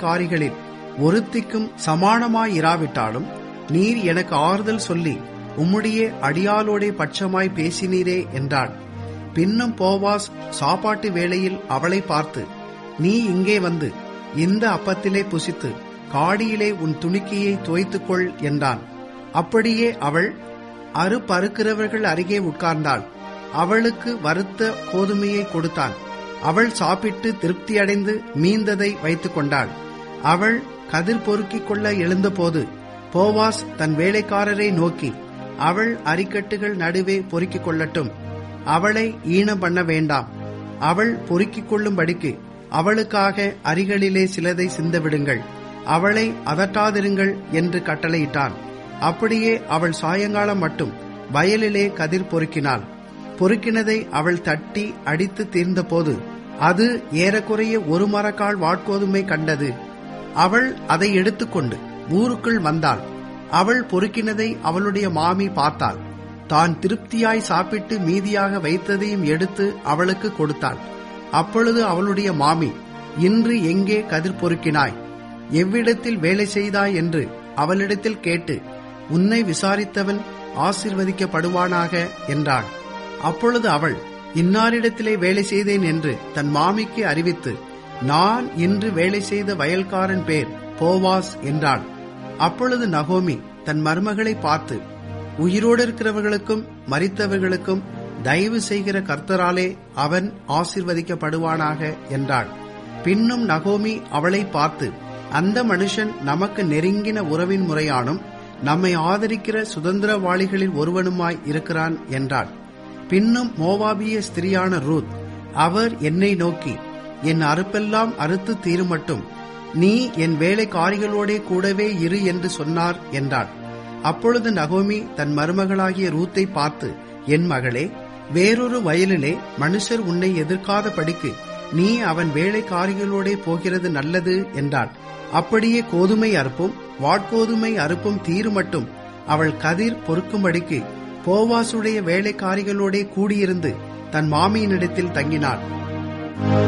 வேலைக்காரிகளில் ஒருத்திக்கும் சமானமாயிராவிட்டாலும் நீர் எனக்கு ஆறுதல் சொல்லி உம்முடைய அடியாளோடே பட்சமாய் பேசினீரே என்றாள் பின்னும் போவாஸ் சாப்பாட்டு வேளையில் அவளை பார்த்து நீ இங்கே வந்து இந்த அப்பத்திலே புசித்து காடியிலே உன் துணிக்கையை தோய்த்துக்கொள் என்றான் அப்படியே அவள் அறு பருக்கிறவர்கள் அருகே உட்கார்ந்தாள் அவளுக்கு வறுத்த கோதுமையை கொடுத்தான் அவள் சாப்பிட்டு திருப்தியடைந்து மீந்ததை வைத்துக் கொண்டாள் அவள் கதிர் பொறுக்கிக் கொள்ள எழுந்தபோது போவாஸ் தன் வேலைக்காரரை நோக்கி அவள் அரிக்கட்டுகள் நடுவே பொறுக்கிக் கொள்ளட்டும் அவளை ஈனம் பண்ண வேண்டாம் அவள் பொறுக்கிக் கொள்ளும்படிக்கு அவளுக்காக அரிகளிலே சிலதை சிந்த விடுங்கள் அவளை அதட்டாதிருங்கள் என்று கட்டளையிட்டான் அப்படியே அவள் சாயங்காலம் மட்டும் வயலிலே கதிர் பொறுக்கினாள் பொறுக்கினதை அவள் தட்டி அடித்து தீர்ந்தபோது அது ஏறக்குறைய ஒரு மரக்கால் வாட்கோதுமை கண்டது அவள் அதை எடுத்துக்கொண்டு ஊருக்குள் வந்தாள் அவள் பொறுக்கினதை அவளுடைய மாமி பார்த்தாள் தான் திருப்தியாய் சாப்பிட்டு மீதியாக வைத்ததையும் எடுத்து அவளுக்கு கொடுத்தாள் அப்பொழுது அவளுடைய மாமி இன்று எங்கே கதிர் பொறுக்கினாய் எவ்விடத்தில் வேலை செய்தாய் என்று அவளிடத்தில் கேட்டு உன்னை விசாரித்தவன் ஆசிர்வதிக்கப்படுவானாக என்றாள் அப்பொழுது அவள் இன்னாரிடத்திலே வேலை செய்தேன் என்று தன் மாமிக்கு அறிவித்து நான் இன்று வேலை செய்த வயல்காரன் பேர் போவாஸ் என்றாள் அப்பொழுது நகோமி தன் மருமகளை பார்த்து உயிரோடு இருக்கிறவர்களுக்கும் மறித்தவர்களுக்கும் தயவு செய்கிற கர்த்தராலே அவன் ஆசிர்வதிக்கப்படுவானாக என்றாள் பின்னும் நகோமி அவளை பார்த்து அந்த மனுஷன் நமக்கு நெருங்கின உறவின் முறையானும் நம்மை ஆதரிக்கிற சுதந்திரவாளிகளில் ஒருவனுமாய் இருக்கிறான் என்றாள் பின்னும் மோவாபிய ஸ்திரியான ரூத் அவர் என்னை நோக்கி என் அறுப்பெல்லாம் அறுத்து தீருமட்டும் நீ என் வேலைக்காரிகளோடே கூடவே இரு என்று சொன்னார் என்றாள் அப்பொழுது நகோமி தன் மருமகளாகிய ரூத்தை பார்த்து என் மகளே வேறொரு வயலிலே மனுஷர் உன்னை எதிர்க்காத படிக்கு நீ அவன் வேலைக்காரிகளோடே போகிறது நல்லது என்றாள் அப்படியே கோதுமை அறுப்பும் வாட்கோதுமை அறுப்பும் தீருமட்டும் அவள் கதிர் பொறுக்கும்படிக்கு போவாசுடைய வேலைக்காரிகளோடே கூடியிருந்து தன் மாமியினிடத்தில் தங்கினாள்